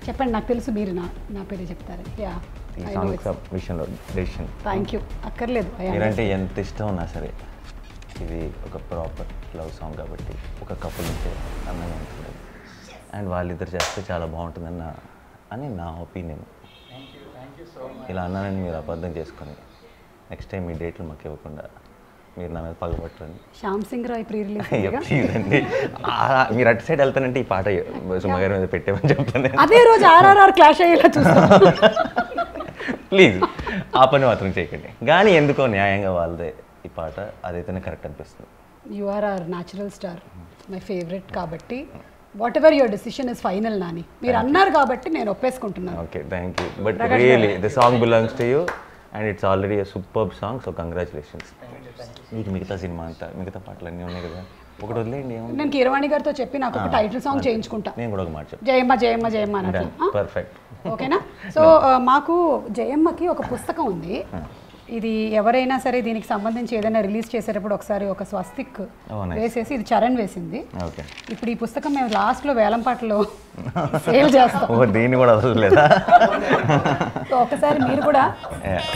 చెప్పండి నాకు తెలుసు మీరు నా నా పేరే చెప్తారు యా ఈ సాంగ్ విషయంలో డెసిషన్ థ్యాంక్ యూ అక్కర్లేదు I understand. మీరంటే ఎంత ఇష్టం ఉన్నా సరే ఇది ఒక ప్రాపర్ లవ్ సాంగ్ కాబట్టి ఒక కపుల్ ఉంటే అందంగా ఉంటుంది అండ్ వాళ్ళిద్దరు చేస్తే చాలా బాగుంటుందని నా అని నా ఒపీనియన్ ఇలా అన్నానని మీరు అబద్ధం చేసుకొని నెక్స్ట్ టైం మీ డేట్లు మాకు ఇవ్వకుండా మీరు నా మీద పగబట్టండి శ్యామ్ సింగ్ రాయ్ ప్రీ రిలీజ్ అయ్యో ప్లీజ్ అండి ఆ, మీరు అటు సైడ్ వెళ్తానంటే ఈ పాట సుమ గారి మీద పెట్టేమని చెప్తాను అదే రోజు ఆర్ఆర్ఆర్ క్లాష్ అయ్యేలా చూస్తాం ప్లీజ్ ఆ పని మాత్రం చేయకండి కానీ ఎందుకో న్యాయంగా వాళ్ళదే ఈ పాట అదైతేనే కరెక్ట్ అనిపిస్తుంది you are are natural star my favourite కాబట్టి whatever your decision is final Nani మీరు అన్నారు కాబట్టి నేను ఒప్పేసుకుంటున్నాను okay thank you but really the song belongs to you and it's already super song so congratulations మీకు మిగతా cinema అంతా మిగతా పాటలు అన్నీ ఉన్నాయి కదా ఒకటి వదిలేయండి ఏముంది నేను కీరవాణి గారితో చెప్పి నాకు ఒక టైటిల్ సాంగ్ చేయించుకుంటా నేను కూడా ఒక మాట చెప్తాను జయమ్మ జయమ్మ జయమ్మ అన్నట్లు ఆ? పర్ఫెక్ట్ ఓకేనా సో ఆ, మాకు జయమ్మకి ఒక పుస్తకం ఉంది ఇది ఎవరైనా సరే దీనికి సంబంధించి ఏదైనా రిలీజ్ చేసేటప్పుడు ఒకసారి ఒక స్వస్తిక్ Oh, nice. వేసేసి ఇది చరణ్ వేసింది ఓకే ఇప్పుడు ఈ పుస్తకం మేము లాస్ట్లో వేలంపాటలో సేల్ చేస్తాం ఓ దీన్ని కూడా వదలలేదా సో ఒకసారి మీరు కూడా Yeah.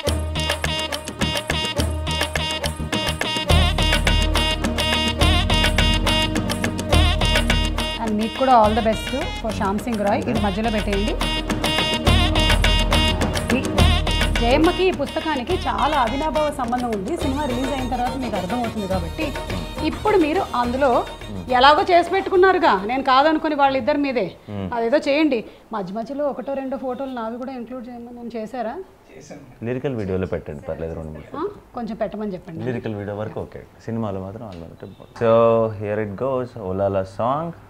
అండ్ మీకు కూడా all the best for Shyam Singh Roy ఇది మధ్యలో పెట్టేయండి ఈ జయమ్మకి ఈ పుస్తకానికి చాలా అవినాభావ సంబంధం ఉంది సినిమా రిలీజ్ అయిన తర్వాత మీకు అర్థమవుతుంది కాబట్టి ఇప్పుడు మీరు అందులో ఎలాగో చేసి పెట్టుకున్నారుగా నేను కాదనుకుని వాళ్ళిద్దరి మీదే అదేదో చేయండి మధ్య మధ్యలో ఒకటో రెండో ఫోటోలు నావి కూడా ఇంక్లూడ్ చేయమని నేను చేశారా లిరికల్ వీడియోలో పెట్టండి పర్లేదు రెండు మూడు ఆ? కొంచెం పెట్టమని చెప్పండి లిరికల్ వీడియో వరకు ఓకే సినిమాలో మాత్రం unlimited so here it goes ఓలాలా సాంగ్